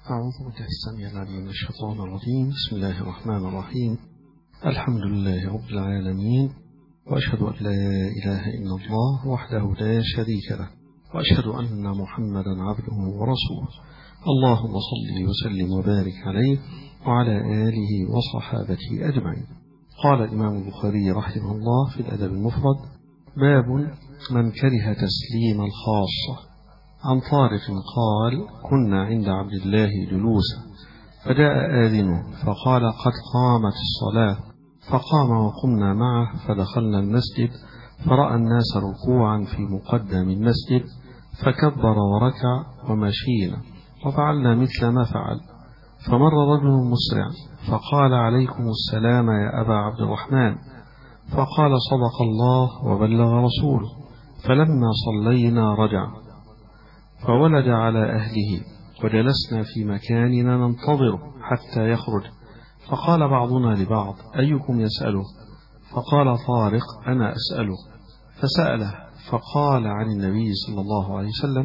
أعوذ بالله السميع العليم من الشيطان الرجيم بسم الله الرحمن الرحيم الحمد لله رب العالمين وأشهد أن لا إله إلا الله وحده لا شريك له وأشهد أن محمدا عبده ورسوله اللهم صل وسلم وبارك عليه وعلى آله وصحابته أجمعين قال الإمام البخاري رحمه الله في الأدب المفرد باب من كره تسليم الخاصة عن طارق قال كنا عند عبد الله جلوسا فجاء آذنه فقال قد قامت الصلاة فقام وقمنا معه فدخلنا المسجد فرأى الناس ركوعا في مقدم المسجد فكبر وركع ومشينا وفعلنا مثل ما فعل فمر رجل مسرع فقال عليكم السلام يا أبا عبد الرحمن فقال صدق الله وبلغ رسوله فلما صلينا رجع فولد على أهله وجلسنا في مكاننا ننتظره حتى يخرج فقال بعضنا لبعض أيكم يسأله فقال طارق أنا أسأله فسأله فقال عن النبي صلى الله عليه وسلم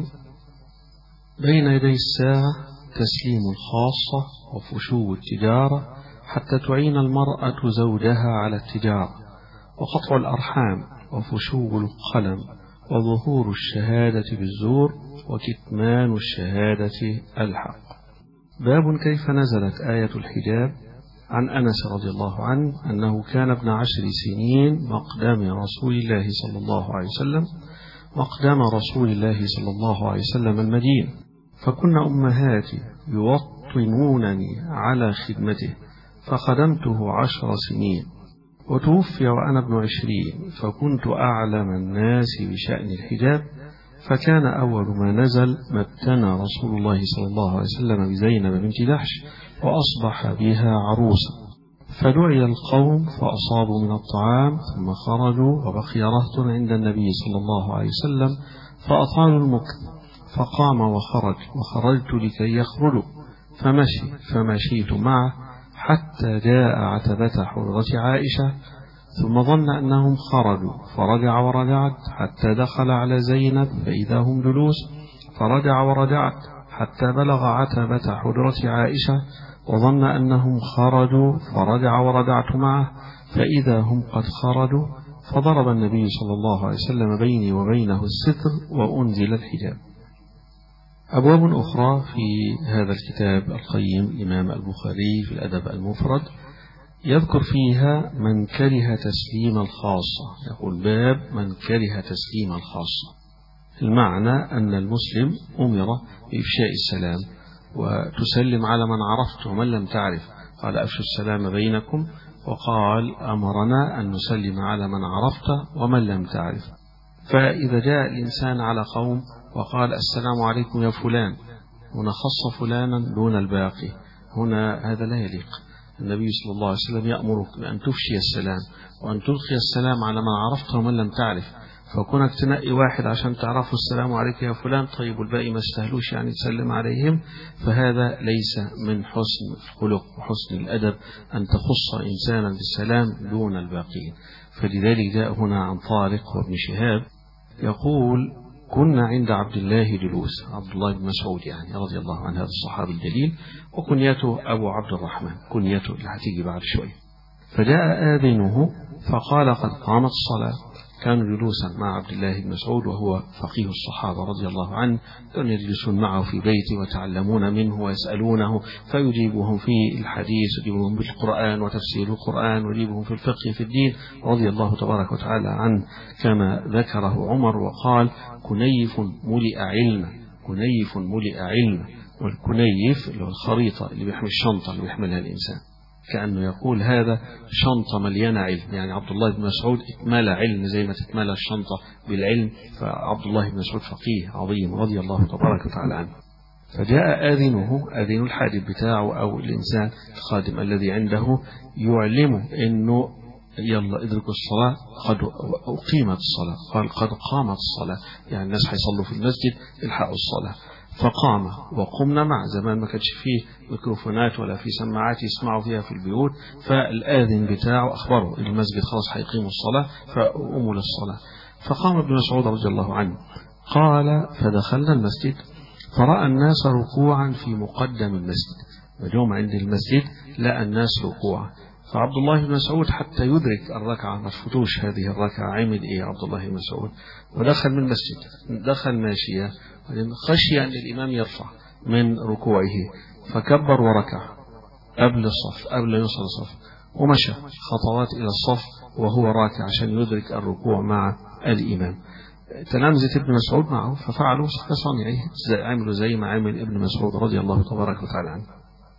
بين يدي الساعة تسليم الخاصة وفشو التجارة حتى تعين المرأة زوجها على التجارة وقطع الأرحام وفشو القلم وظهور الشهادة بالزور وكتمان الشهادة الحق باب كيف نزلت آية الحجاب عن أنس رضي الله عنه أنه كان ابن عشر سنين مقدام رسول الله صلى الله عليه وسلم مقدام رسول الله صلى الله عليه وسلم المدينة فكن أمهاتي يوطنونني على خدمته فخدمته عشر سنين وتوفي وأنا ابن عشرين فكنت أعلم الناس بشأن الحجاب فكان أول ما نزل ما ابتنى رسول الله صلى الله عليه وسلم بزينب بنت جحش وأصبح بها عروسا فدعي القوم فأصابوا من الطعام ثم خرجوا وبقي رهط عند النبي صلى الله عليه وسلم فأطالوا المكث فقام وخرج وخرجت لكي يخرجوا فمشي فمشيت معه حتى جاء عتبة حرة عائشة ثم ظن أنهم خرجوا فرجع ورجعت حتى دخل على زينب فإذا هم جلوس فرجع ورجعت حتى بلغ عتبة حجرة عائشة وظن أنهم خرجوا فرجع ورجعت معه فإذا هم قد خرجوا فضرب النبي صلى الله عليه وسلم بيني وبينه الستر وأنزل الحجاب أبواب أخرى في هذا الكتاب القيم الإمام البخاري في الأدب المفرد يذكر فيها من كره تسليم الخاصة يقول باب من كره تسليم الخاصة المعنى أن المسلم أمر بإفشاء السلام وتسلم على من عرفت ومن لم تعرف قال أفشوا السلام بينكم وقال أمرنا أن نسلم على من عرفت ومن لم تعرف فإذا جاء الإنسان على قوم وقال السلام عليكم يا فلان هنا خص فلانا دون الباقي هنا هذا لا يليق النبي صلى الله عليه وسلم يأمرك بأن تفشي السلام وأن تلقي السلام على من عرفت ومن لم تعرف فكونك تنقي واحد عشان تعرفوا السلام عليك يا فلان طيب والباقي ما استهلوش يعني تسلم عليهم فهذا ليس من حسن الخلق وحسن الأدب أن تخص إنسانا بالسلام دون الباقين فلذلك جاء هنا عن طارق وابن شهاب يقول كنا عند عبد الله جلوس عبد الله بن مسعود يعني رضي الله عنه هذا الصحابي الجليل وكنيته أبو عبد الرحمن كنيته اللي هتيجي بعد شوية فجاء آذنه فقال قد قامت الصلاة كانوا جلوسا مع عبد الله بن مسعود وهو فقيه الصحابة رضي الله عنه كانوا يجلسون معه في بيته ويتعلمون منه ويسألونه فيجيبهم في الحديث يجيبهم بالقرآن وتفسير القرآن ويجيبهم في الفقه في الدين رضي الله تبارك وتعالى عنه كما ذكره عمر وقال كنيف ملئ علما كنيف ملئ علما والكنيف اللي هو الخريطة اللي بيحمل الشنطة اللي بيحملها الإنسان كأنه يقول هذا شنطة مليانة علم يعني عبد الله بن مسعود اتملى علم زي ما تتملى الشنطة بالعلم فعبد الله بن مسعود فقيه عظيم رضي الله تبارك وتعالى عنه فجاء آذنه آذن الحاجب بتاعه أو الإنسان الخادم الذي عنده يعلمه أنه يلا ادركوا الصلاة قد أقيمت الصلاة قال قد قامت الصلاة يعني الناس هيصلوا في المسجد الحقوا الصلاة فقام وقمنا مع زمان ما كانش فيه ميكروفونات ولا في سماعات يسمعوا فيها في البيوت فالآذن بتاعه أخبره المسجد خلاص هيقيموا الصلاة فقوموا للصلاة فقام ابن مسعود رضي الله عنه قال فدخلنا المسجد فرأى الناس ركوعا في مقدم المسجد مجوم عند المسجد لقى الناس ركوعا فعبد الله بن مسعود حتى يدرك الركعة ما تفوتوش هذه الركعة عمل إيه عبد الله بن مسعود ودخل من المسجد دخل ماشية خشي أن الإمام يرفع من ركوعه فكبر وركع قبل الصف قبل يوصل الصف ومشى خطوات إلى الصف وهو راكع عشان يدرك الركوع مع الإمام تلامذة ابن مسعود معه ففعلوا كصانعه عملوا زي ما عمل ابن مسعود رضي الله تبارك وتعالى عنه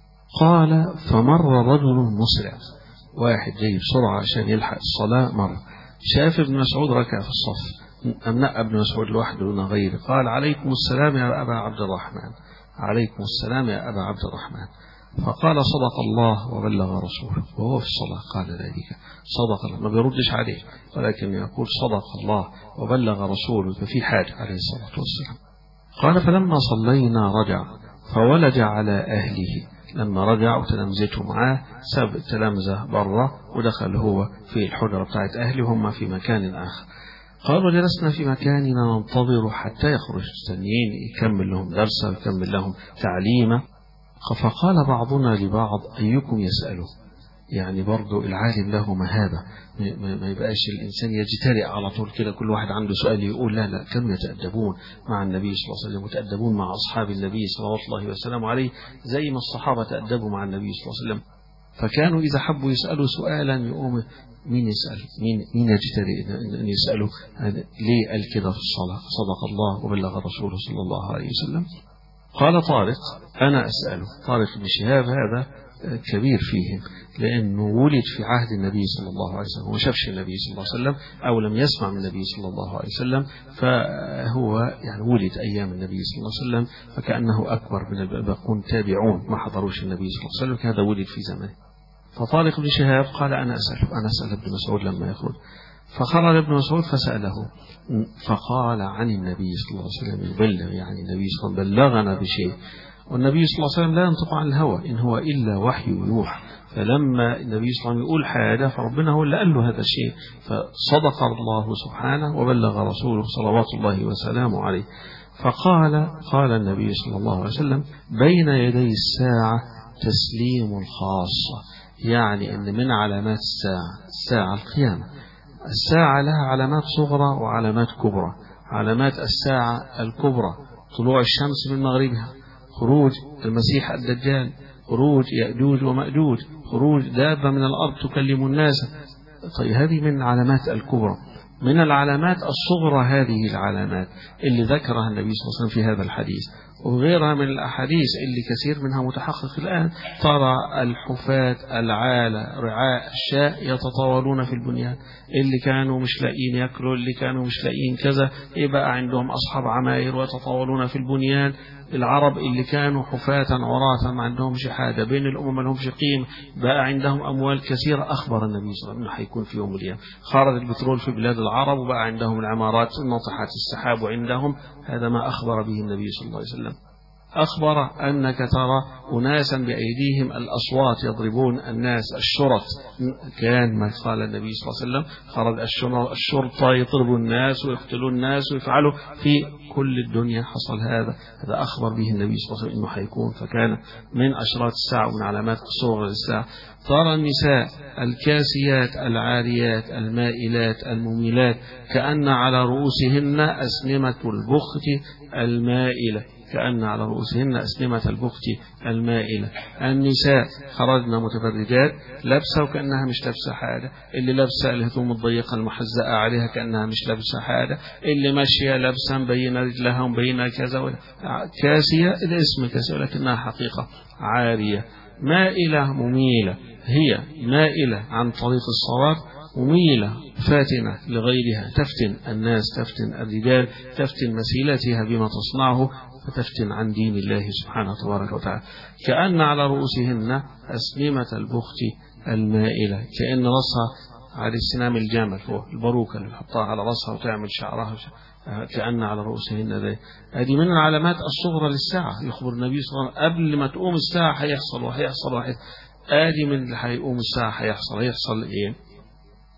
قال فمر رجل مسرع واحد جاي بسرعة عشان يلحق الصلاة مر شاف ابن مسعود ركع في الصف أمنع ابن مسعود لوحده دون غيره قال عليكم السلام يا أبا عبد الرحمن عليكم السلام يا أبا عبد الرحمن فقال صدق الله وبلغ رسوله وهو في الصلاة قال ذلك صدق الله ما بيردش عليه ولكن يقول صدق الله وبلغ رسوله ففي حاجة عليه الصلاة والسلام قال فلما صلينا رجع فولج على أهله لما رجع وتلامذته معاه ساب التلامذة برا ودخل هو في الحجرة بتاعت أهله هم في مكان آخر قال وجلسنا في مكاننا ننتظر حتى يخرج الثانيين يكمل لهم درسا يكمل لهم تعليما فقال بعضنا لبعض أيكم يسأله يعني برضو العالم له مهابة ما يبقاش الإنسان يجترئ على طول كده كل واحد عنده سؤال يقول لا لا كانوا يتأدبون مع النبي صلى الله عليه وسلم وتأدبون مع أصحاب النبي صلى الله وسلم عليه زي ما الصحابة تأدبوا مع النبي صلى الله عليه وسلم فكانوا إذا حبوا يسألوا سؤالا يقوم مين يسأل مين مين يجترئ أن يسأله ليه قال كده في الصلاة صدق الله وبلغ رسوله صلى الله عليه وسلم قال طارق أنا أسأله طارق بن شهاب هذا كبير فيهم لأنه ولد في عهد النبي صلى الله عليه وسلم وما شافش النبي صلى الله عليه وسلم أو لم يسمع من النبي صلى الله عليه وسلم فهو يعني ولد أيام النبي صلى الله عليه وسلم فكأنه أكبر من الباقون تابعون ما حضروش النبي صلى الله عليه وسلم هذا ولد في زمنه فطارق بن شهاب قال أنا أسأله أنا أسأل ابن مسعود لما يخرج فخرج ابن مسعود فسأله فقال عن النبي صلى الله عليه وسلم يبلغ يعني النبي صلى الله عليه وسلم بلغنا بشيء والنبي صلى الله عليه وسلم لا ينطق عن الهوى إن هو إلا وحي يوحى فلما النبي صلى الله عليه وسلم يقول حاجة فربنا هو اللي قال له هذا الشيء فصدق الله سبحانه وبلغ رسوله صلوات الله وسلامه عليه فقال قال النبي صلى الله عليه وسلم بين يدي الساعة تسليم الخاصة يعني أن من علامات الساعة الساعة القيامة الساعة لها علامات صغرى وعلامات كبرى علامات الساعة الكبرى طلوع الشمس من مغربها خروج المسيح الدجال خروج يأجوج ومأجوج خروج دابة من الأرض تكلم الناس طيب هذه من العلامات الكبرى من العلامات الصغرى هذه العلامات اللي ذكرها النبي صلى الله عليه وسلم في هذا الحديث وغيرها من الأحاديث اللي كثير منها متحقق الآن ترى الحفاة العالة رعاء الشاء يتطاولون في البنيان اللي كانوا مش لاقيين ياكلوا اللي كانوا مش لاقيين كذا يبقى عندهم أصحاب عماير ويتطاولون في البنيان العرب اللي كانوا حفاة عراة ما عندهمش حاجة بين الأمم ما لهمش قيمة بقى عندهم أموال كثيرة أخبر النبي صلى الله عليه وسلم أنه حيكون في يوم الأيام خرج البترول في بلاد العرب وبقى عندهم العمارات ناطحات السحاب وعندهم هذا ما أخبر به النبي صلى الله عليه وسلم أخبر أنك ترى أناسا بأيديهم الأصوات يضربون الناس الشرط كان ما قال النبي صلى الله عليه وسلم خرج الشرطة يضربوا الناس ويقتلوا الناس ويفعلوا في كل الدنيا حصل هذا هذا أخبر به النبي صلى الله عليه وسلم أنه حيكون فكان من أشراط الساعة ومن علامات الصغر للساعة ترى النساء الكاسيات العاريات المائلات المميلات كأن على رؤوسهن أسنمة البخت المائلة كأن على رؤوسهن أسلمة البخت المائلة النساء خرجنا متفرجات لابسة وكأنها مش لابسة حاجة اللي لابسة الهدوم الضيقة المحزقة عليها كأنها مش لابسة حاجة اللي ماشية لابسة مبينة رجلها ومبينة كذا ولا كاسية الاسم كاسية ولكنها حقيقة عارية مائلة مميلة هي مائلة عن طريق الصواب مميلة فاتنة لغيرها تفتن الناس تفتن الرجال تفتن مسيلتها بما تصنعه فتفتن عن دين الله سبحانه تبارك وتعالى كأن على رؤوسهن أسلمة البخت المائلة كأن رأسها على السنام الجمل هو البروكة اللي بحطها على رأسها وتعمل شعرها كأن على رؤوسهن ذلك هذه من العلامات الصغرى للساعة يخبر النبي صلى الله عليه وسلم قبل ما تقوم الساعة هيحصل وهيحصل وهيحصل آدي من اللي هيقوم الساعة هيحصل هيحصل إيه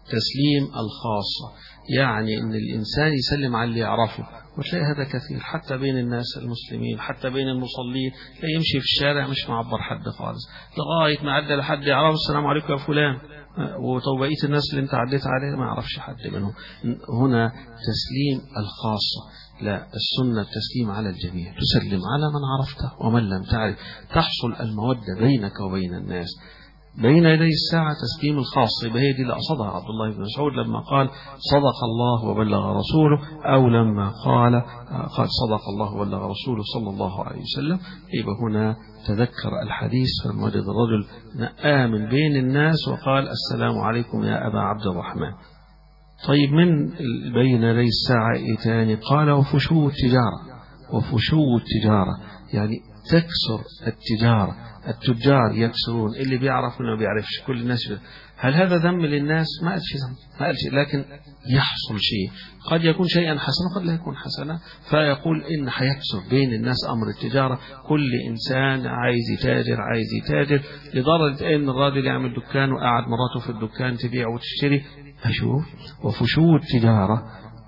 تسليم الخاصة يعني ان الانسان يسلم على اللي يعرفه وتلاقي هذا كثير حتى بين الناس المسلمين حتى بين المصلين لا يمشي في الشارع مش معبر حد خالص لغاية ما عدى لحد يعرف السلام عليكم يا فلان وطب بقيه الناس اللي انت عديت عليها ما يعرفش حد منهم هنا تسليم الخاصة لا السنة التسليم على الجميع تسلم على من عرفته ومن لم تعرف تحصل المودة بينك وبين الناس بين يدي الساعة تسليم الخاص يبقى هي دي اللي قصدها عبد الله بن مسعود لما قال صدق الله وبلغ رسوله أو لما قال قال صدق الله وبلغ رسوله صلى الله عليه وسلم يبقى هنا تذكر الحديث فلما وجد الرجل آمن بين الناس وقال السلام عليكم يا أبا عبد الرحمن طيب من بين يدي الساعة إيه تاني قال وفشو التجارة وفشو التجارة يعني تكسر التجارة التجار يكسرون اللي بيعرف واللي ما بيعرفش كل الناس هل هذا ذم للناس ما قالش ذم ما قالش لكن يحصل شيء قد يكون شيئا حسنا قد لا يكون حسنا فيقول إن هيكسر بين الناس أمر التجارة كل إنسان عايز يتاجر عايز يتاجر لدرجة أن الراجل يعمل دكان وقعد مراته في الدكان تبيع وتشتري أشوف وفشو التجارة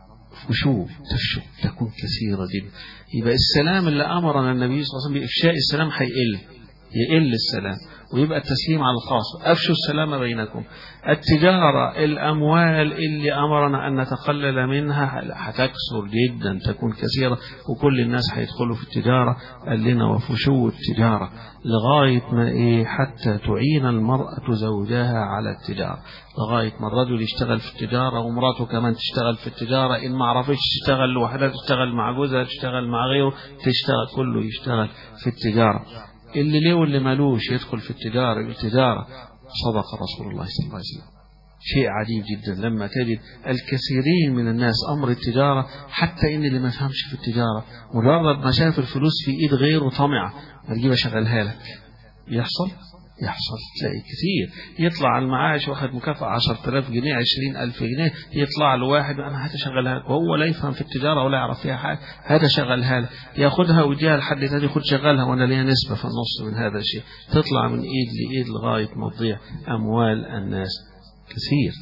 فشو تفشو تكون كثيرة جدا يبقى السلام اللي أمرنا النبي صلى الله عليه وسلم بإفشاء السلام هيقل يقل السلام ويبقى التسليم على الخاص أفشوا السلام بينكم التجارة الأموال اللي أمرنا أن نتقلل منها هتكسر جدا تكون كثيرة وكل الناس هيدخلوا في التجارة قال لنا وفشو التجارة لغاية ما إيه حتى تعين المرأة زوجها على التجارة لغاية ما الرجل يشتغل في التجارة ومراته كمان تشتغل في التجارة إن ما عرفتش تشتغل لوحدها تشتغل مع جوزها تشتغل مع غيره تشتغل كله يشتغل في التجارة اللي ليه واللي مالوش يدخل في التجارة التجارة صدق رسول الله صلى الله عليه وسلم شيء عجيب جدا لما تجد الكثيرين من الناس أمر التجارة حتى إن اللي ما فهمش في التجارة مجرد ما شاف الفلوس في إيد غيره طمع هتجيب أشغلها لك يحصل يحصل تلاقي كثير يطلع على المعاش واخد مكافأة 10000 جنيه 20000 جنيه يطلع له واحد أنا هتشغلها لك وهو لا يفهم في التجارة ولا يعرف فيها حاجة هذا شغلها لك ياخدها ويديها لحد تاني خد شغلها وأنا ليا نسبة في النص من هذا الشيء تطلع من إيد لإيد لغاية ما تضيع أموال الناس كثير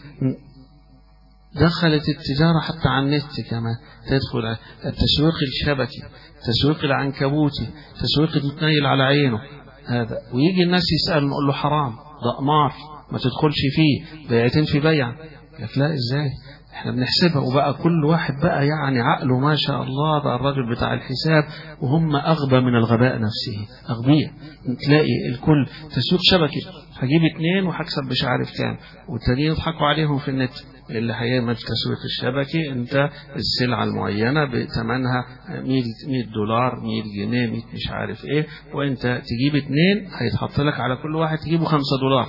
دخلت التجارة حتى على النت كمان تدخل التسويق الشبكي التسويق العنكبوتي التسويق المتنيل على عينه هذا ويجي الناس يسأل نقول له حرام ده قمار ما تدخلش فيه بيعتين في بيع لك لا ازاي احنا بنحسبها وبقى كل واحد بقى يعني عقله ما شاء الله بقى الراجل بتاع الحساب وهم أغبى من الغباء نفسه أغبياء تلاقي الكل تسويق شبكي هجيب اتنين وهكسب مش عارف كام والتانيين يضحكوا عليهم في النت اللي هيعمل تسويق الشبكي انت السلعة المعينة بثمنها 100 100 دولار 100 جنيه 100 مش عارف ايه وانت تجيب اتنين هيتحط لك على كل واحد تجيبه 5 دولار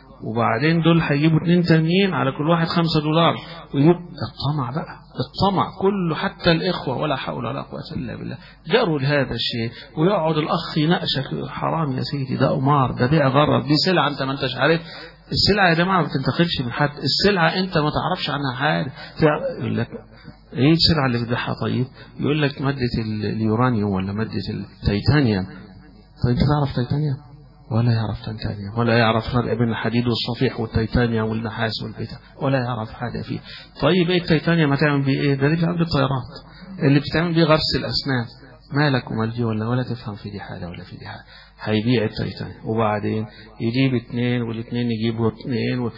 وبعدين دول هيجيبوا اتنين تانيين على كل واحد خمسة دولار ويجيب الطمع بقى الطمع كله حتى الإخوة ولا حول ولا قوة إلا بالله جروا لهذا الشيء ويقعد الأخ يناقشك حرام يا سيدي ده قمار ده بيع غرض دي سلعة أنت ما أنتش عارف السلعة يا جماعة ما بتنتقلش من حد السلعة أنت ما تعرفش عنها حاجة يقول لك ايه السلعة اللي بتبيعها طيب يقول لك مادة اليورانيوم ولا مادة التيتانيوم طيب انت تعرف تيتانيوم ولا يعرف تيتانيوم ولا يعرف فرق بين الحديد والصفيح والتيتانيوم والنحاس والبتاع ولا يعرف حاجة فيه طيب ايه التيتانيوم هتعمل بيه ايه ده اللي بيعمل بالطيارات اللي بتعمل بيه غرس الأسنان مالك ومال دي ولا ولا تفهم في دي حاجة ولا في دي حاجة هيبيع التيتانيوم وبعدين يجيب اتنين والاثنين يجيبوا اتنين و...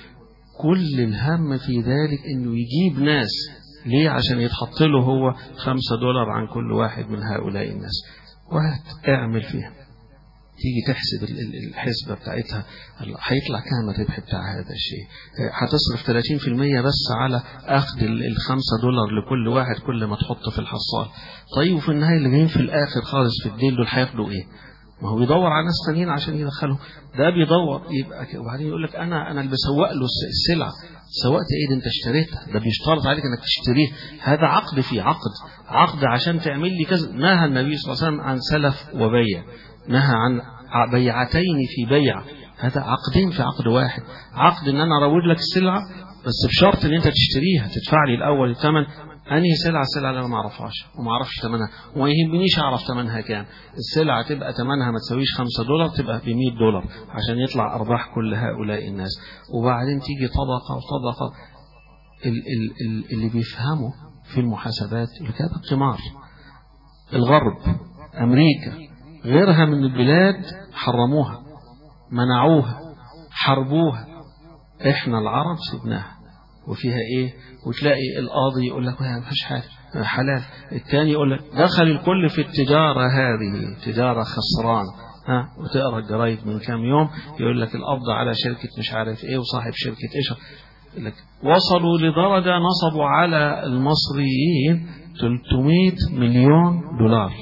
كل الهم في ذلك انه يجيب ناس ليه عشان يتحط له هو خمسة دولار عن كل واحد من هؤلاء الناس وهات اعمل فيها تيجي تحسب الحسبة بتاعتها هيطلع كام الربح بتاع هذا الشيء هتصرف 30% بس على أخذ الخمسة دولار لكل واحد كل ما تحط في الحصال طيب وفي النهاية اللي جايين في الآخر خالص في الدين دول هياخدوا إيه ما هو بيدور على ناس ثانيين عشان يدخلهم ده بيدور يبقى وبعدين يقول لك انا انا اللي بسوق له السلعه سوقت ايه ده انت اشتريتها ده بيشترط عليك انك تشتريه هذا عقد في عقد عقد عشان تعمل لي كذا نهى النبي صلى الله عليه وسلم عن سلف وبيع نهى عن بيعتين في بيع هذا عقدين في عقد واحد عقد ان انا اروج لك السلعه بس بشرط ان انت تشتريها تدفع لي الاول الثمن انهي سلعه السلعه اللي انا ما اعرفهاش وما اعرفش ثمنها وما يهمنيش اعرف ثمنها كام السلعه تبقى ثمنها ما تساويش 5 دولار تبقى ب 100 دولار عشان يطلع ارباح كل هؤلاء الناس وبعدين تيجي طبقه وطبقه ال ال ال اللي بيفهموا في المحاسبات اللي كانت قمار الغرب أمريكا غيرها من البلاد حرموها منعوها حربوها احنا العرب سبناها وفيها ايه وتلاقي القاضي يقول لك ما فيش حاجه حلال الثاني يقول لك دخل الكل في التجارة هذه تجارة خسران ها وتقرا الجرايد من كام يوم يقول لك القبض على شركة مش عارف ايه وصاحب شركة ايش لك وصلوا لدرجة نصبوا على المصريين 300 مليون دولار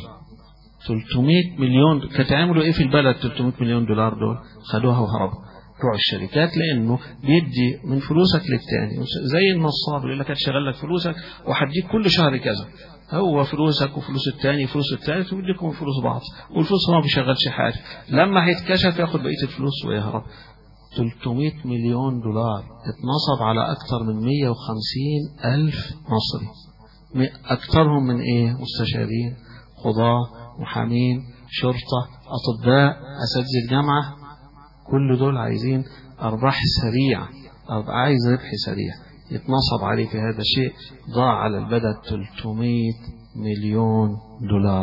300 مليون كانت عملوا ايه في البلد 300 مليون دولار دول خدوها وهربوا بتوع الشركات لانه بيدي من فلوسك للتاني زي النصاب اللي لك هتشغل لك فلوسك وهديك كل شهر كذا هو فلوسك وفلوس التاني فلوس التالت ويديكم فلوس بعض والفلوس هو ما بيشغلش حاجه لما هيتكشف ياخد بقيه الفلوس ويهرب 300 مليون دولار اتنصب على أكثر من 150 ألف مصري أكثرهم من إيه مستشارين قضاة محامين شرطة أطباء أساتذة الجامعة كل دول عايزين أرباح سريعة عايز ربح سريع يتنصب عليه في هذا الشيء ضاع على البلد 300 مليون دولار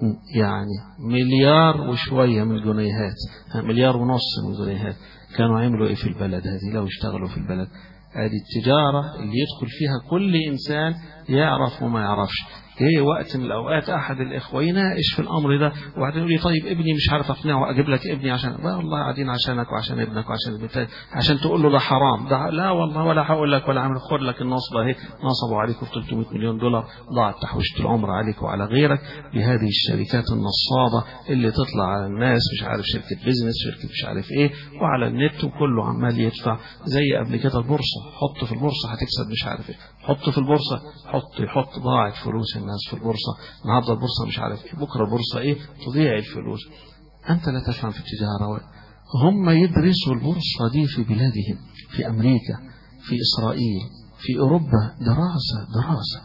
يعني مليار وشوية من الجنيهات مليار ونص من الجنيهات كانوا عملوا ايه في البلد هذه لو اشتغلوا في البلد هذه التجارة اللي يدخل فيها كل إنسان يعرف وما يعرفش ايه وقت من الاوقات احد الاخوه يناقش في الامر ده وبعدين يقول لي طيب ابني مش عارف اقنعه اجيب لك ابني عشان لا والله قاعدين عشانك وعشان ابنك وعشان البتاع عشان تقول له ده حرام ده لا والله ولا هقول لك ولا عامل خد لك النصبه اهي نصبوا عليكم في 300 مليون دولار ضاعت تحويشه العمر عليك وعلى غيرك بهذه الشركات النصابه اللي تطلع على الناس مش عارف شركه بيزنس شركه مش عارف ايه وعلى النت وكله عمال يدفع زي قبل كده البورصه حط في البورصه هتكسب مش عارف ايه حط في البورصه حط يحط ضاعت فلوس الناس في البورصة النهاردة البورصة مش عارف ايه بكرة البورصة ايه تضيع الفلوس أنت لا تفهم في التجارة هم يدرسوا البورصة دي في بلادهم في أمريكا في إسرائيل في أوروبا دراسة دراسة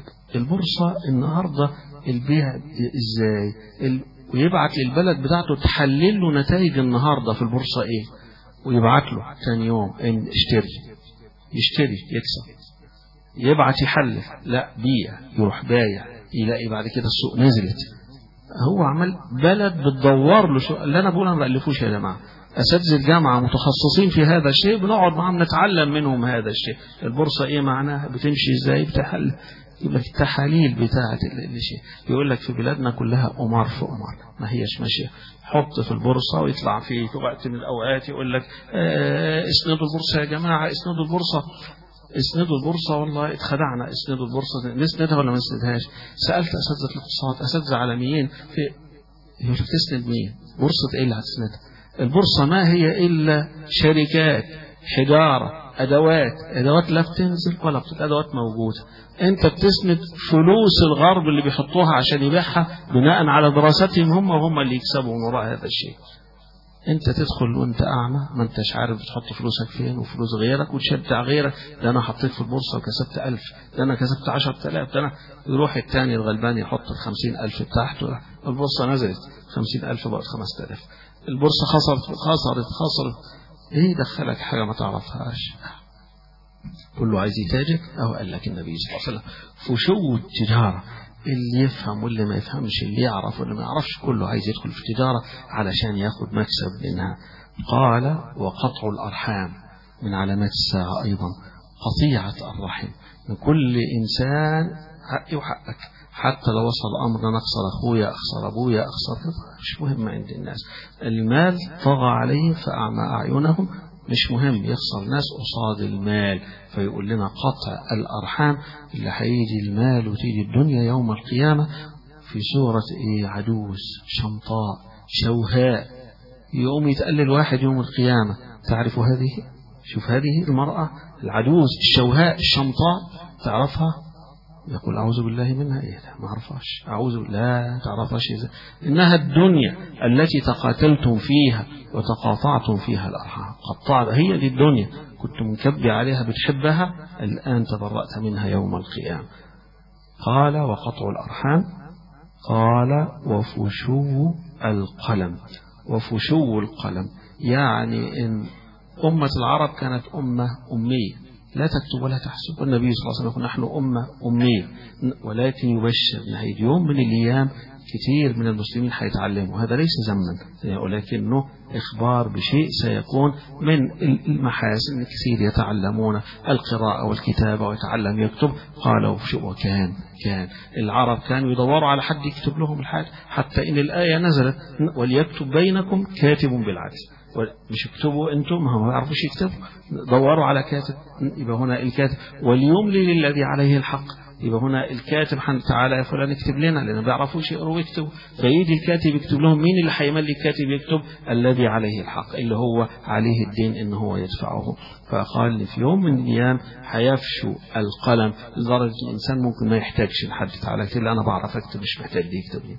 البورصة النهاردة البيع ازاي ويبعت للبلد بتاعته تحلل له نتائج النهاردة في البورصة ايه ويبعت له ثاني يوم ان اشتري يشتري يكسب يبعت يحلف لا بيع يروح بايع يلاقي بعد كده السوق نزلت هو عمل بلد بتدور له شو اللي انا بقول انا ما بألفوش يا جماعه اساتذه الجامعه متخصصين في هذا الشيء بنقعد معاهم نتعلم منهم هذا الشيء البورصه ايه معناها بتمشي ازاي بتحل يقول لك التحاليل بتاعه الشيء يقول لك في بلادنا كلها قمار في قمار ما هيش ماشيه حط في البورصة ويطلع في وقت من الأوقات يقول لك اه اسندوا البورصة يا جماعة اسندوا البورصة اسندوا البورصة والله اتخدعنا اسندوا البورصة نسندها ولا ما نسندهاش سألت أساتذة الاقتصاد أساتذة عالميين في يقول تسند مين بورصة ايه اللي هتسندها البورصة ما هي إلا شركات حجارة أدوات أدوات لا بتنزل ولا بتنزل أدوات موجودة أنت بتسند فلوس الغرب اللي بيحطوها عشان يبيعها بناء على دراستهم هم وهم اللي يكسبوا من وراء هذا الشيء انت تدخل وانت اعمى ما انتش عارف بتحط فلوسك فين وفلوس غيرك وتشجع غيرك ده انا حطيت في البورصه وكسبت ألف ده انا كسبت 10000 ده انا يروح الثاني الغلبان يحط ال 50000 بتاعته البورصه نزلت 50000 بقت 5000 البورصه خسرت خسرت خسرت ايه دخلك حاجه ما تعرفهاش كله عايز يتاجر او قال لك النبي صلى الله عليه وسلم فشو التجاره اللي يفهم واللي ما يفهمش اللي يعرف واللي ما يعرفش كله عايز يدخل في التجارة علشان ياخد مكسب منها قال وقطع الأرحام من علامات الساعة أيضا قطيعة الرحم من كل إنسان حقي وحقك حتى لو وصل أمر أنا أخسر أخويا أخسر أبويا أخسر مش مهم عند الناس المال طغى عليهم فأعمى أعينهم مش مهم يخسر ناس قصاد المال فيقول لنا قطع الأرحام اللي هيجي المال وتيجي الدنيا يوم القيامة في سورة إيه عدوس شمطاء شوهاء يقوم يتقلل واحد يوم القيامة تعرف هذه شوف هذه المرأة العدوس الشوهاء الشمطاء تعرفها يقول أعوذ بالله منها إيه لا ما أعرفهاش أعوذ لا تعرفهاش إذا إنها الدنيا التي تقاتلتم فيها وتقاطعتم فيها الأرحام قطعت هي دي الدنيا كنت مكبي عليها بتحبها الآن تبرأت منها يوم القيامة قال وقطع الأرحام قال وفشو القلم وفشو القلم يعني إن أمة العرب كانت أمة أمية لا تكتب ولا تحسب والنبي صلى الله عليه وسلم يقول نحن أمة أمية ولكن يبشر أن هيجي يوم من الأيام كثير من المسلمين حيتعلموا هذا ليس ذما ولكنه إخبار بشيء سيكون من المحاسن كثير يتعلمون القراءة والكتابة ويتعلم يكتب قالوا وكان كان العرب كانوا يدوروا على حد يكتب لهم الحاجة حتى إن الآية نزلت وليكتب بينكم كاتب بالعدل مش اكتبوا انتم ما يعرفوش يكتبوا دوروا على كاتب يبقى هنا الكاتب وليملي للذي عليه الحق يبقى هنا الكاتب تعالى يا فلان اكتب لنا لان ما بيعرفوش يقروا ويكتبوا فيجي الكاتب يكتب لهم مين اللي هيملي الكاتب يكتب الذي عليه الحق اللي هو عليه الدين ان هو يدفعه فقال في يوم من الايام هيفشو القلم لدرجه الانسان ممكن ما يحتاجش لحد تعالى اكتب لي انا بعرف اكتب مش محتاج دي يكتب لي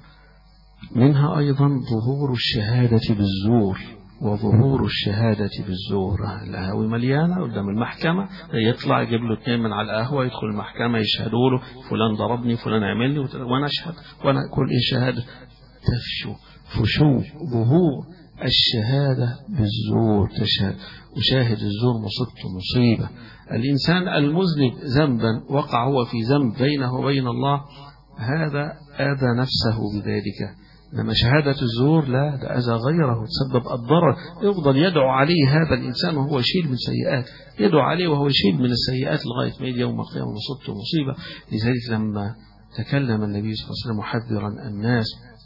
منها ايضا ظهور الشهاده بالزور وظهور الشهادة بالزور القهاوي مليانة قدام المحكمة يطلع يجيب له اثنين من على القهوة يدخل المحكمة يشهدوا له فلان ضربني فلان عملني وأنا أشهد وأنا كل إيه شهادة تفشو فشو ظهور الشهادة بالزور تشهد وشاهد الزور مصيبته مصيبة الإنسان المذنب ذنبا وقع هو في ذنب بينه وبين الله هذا آذى نفسه بذلك لما شهادة الزور لا ده أذى غيره تسبب الضرر يفضل يدعو عليه هذا الإنسان وهو يشيل من سيئات يدعو عليه وهو يشيل من السيئات لغاية ما يجي يوم القيامة مصبته مصيبة لذلك لما تكلم النبي صلى الله عليه وسلم محذرا الناس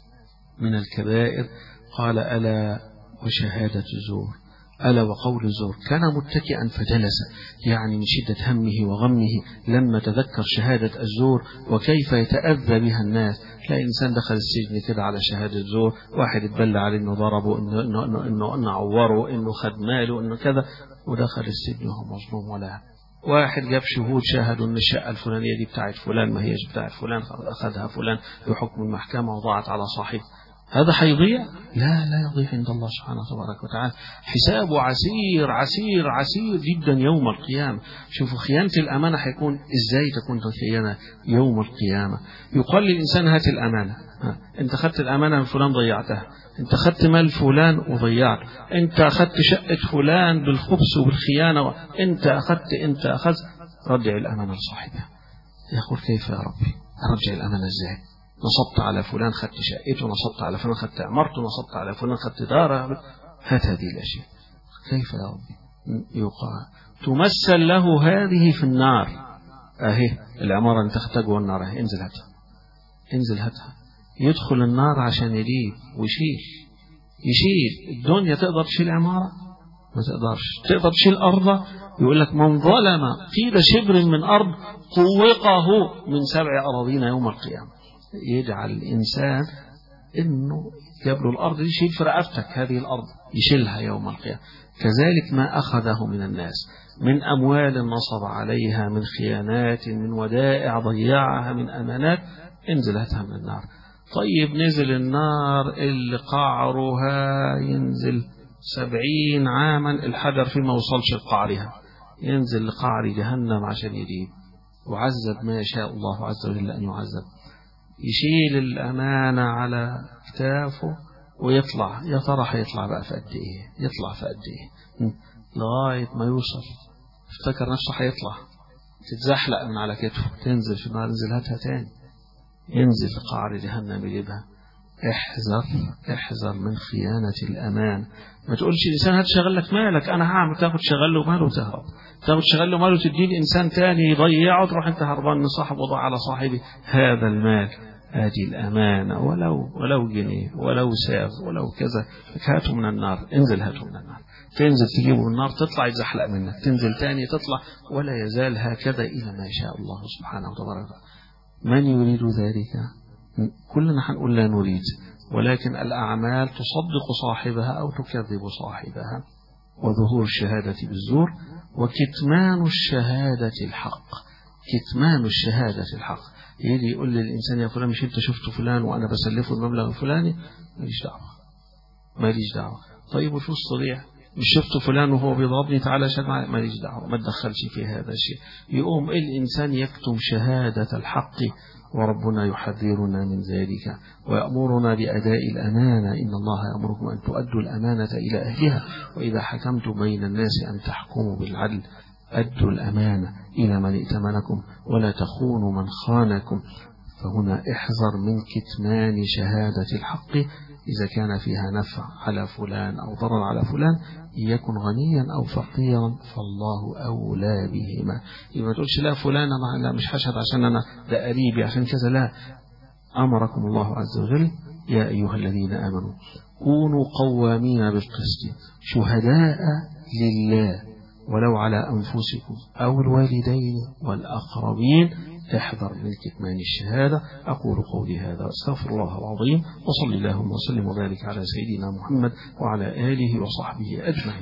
من الكبائر قال ألا وشهادة الزور ألا وقول الزور كان متكئا فجلس يعني من شدة همه وغمه لما تذكر شهادة الزور وكيف يتأذى بها الناس لا إنسان دخل السجن كده على شهادة زور واحد اتبلى عليه إنه ضربه إنه, إنه, إنه, إنه, إنه عوره إنه خد ماله إنه كذا ودخل السجن وهو مظلوم ولا واحد جاب شهود شاهدوا ان الشقه الفلانيه دي بتاعت فلان ما هيش بتاعت فلان اخذها فلان بحكم المحكمه وضاعت على صاحبه هذا حيضيع لا لا يضيع عند الله سبحانه تبارك وتعالى حسابه عسير عسير عسير جدا يوم القيامة شوفوا خيانة الأمانة حيكون إزاي تكون الخيانة يوم القيامة يقال للإنسان هات الأمانة ها. أنت أخذت الأمانة من فلان ضيعتها أنت أخذت مال فلان وضيعت أنت أخذت شقة فلان بالخبث وبالخيانة أنت أخذت أنت أخذت رجع الأمانة لصاحبها يقول كيف يا ربي أرجع الأمانة إزاي نصبت على فلان خدت شقته نصبت على فلان خدت عمارته نصبت على فلان خدت داره هات هذه الأشياء كيف يا ربي يقال تمثل له هذه في النار اهي العمارة اللي تحتاجها النار اهي انزل هاتها انزل هاتها يدخل النار عشان يجيب ويشيل يشيل الدنيا تقدر تشيل عمارة ما تقدرش تقدر تشيل أرض يقول لك من ظلم قيل شبر من أرض طوقه من سبع أراضين يوم القيامة يجعل الإنسان إنه جاب له الأرض دي يشيل في رقبتك هذه الأرض يشيلها يوم القيامة كذلك ما أخذه من الناس من أموال نصب عليها من خيانات من ودائع ضيعها من أمانات انزلتها من النار طيب نزل النار اللي قعرها ينزل سبعين عاما الحجر فيه ما وصلش لقعرها ينزل لقعر جهنم عشان يجيب وعذب ما يشاء الله عز وجل أن يعذب يشيل الأمانة على كتافه ويطلع يا ترى هيطلع بقى في قد إيه يطلع في قد إيه لغاية ما يوصل افتكر نفسه هيطلع تتزحلق من على كتفه تنزل في النار ينزل هاتها تاني ينزل في قعر جهنم يجيبها احذر احذر من خيانة الأمان ما تقولش الإنسان هات شغل لك مالك أنا هعمل تاخد شغل له ماله وتهرب تاخد شغل له ماله تديه لإنسان تاني يضيعه تروح أنت هربان من صاحب وضع على صاحبه هذا المال هذه الأمانة ولو ولو جنيه ولو ساغ ولو كذا هاته من النار انزل هاته من النار تنزل تجيبه من النار تطلع يزحلق منك تنزل تاني تطلع ولا يزال هكذا إلى ما يشاء الله سبحانه وتعالى من يريد ذلك كلنا هنقول لا نريد ولكن الأعمال تصدق صاحبها أو تكذب صاحبها وظهور الشهادة بالزور وكتمان الشهادة الحق كتمان الشهادة الحق يجي يقول للإنسان يا فلان مش أنت شفت فلان وأنا بسلفه المبلغ الفلاني ماليش دعوة ماليش دعوة طيب وشو الصريح مش شفت فلان وهو بيضربني تعالى شهد معي ماليش دعوة ما تدخلش في هذا الشيء يقوم الإنسان يكتم شهادة الحق وربنا يحذرنا من ذلك ويأمرنا بأداء الأمانة إن الله يأمركم أن تؤدوا الأمانة إلى أهلها وإذا حكمتم بين الناس أن تحكموا بالعدل أدوا الأمانة إلى من ائتمنكم ولا تخونوا من خانكم فهنا احذر من كتمان شهادة الحق إذا كان فيها نفع على فلان أو ضرر على فلان يكن غنيا أو فقيرا فالله أولى بهما يبقى ما تقولش لا فلان أنا لا مش هشهد عشان أنا ده قريبي عشان كذا لا أمركم الله عز وجل يا أيها الذين آمنوا كونوا قوامين بالقسط شهداء لله ولو على أنفسكم أو الوالدين والأقربين احذر من كتمان الشهادة أقول قولي هذا أستغفر الله العظيم وصلي اللهم وسلم وبارك على سيدنا محمد وعلى آله وصحبه أجمعين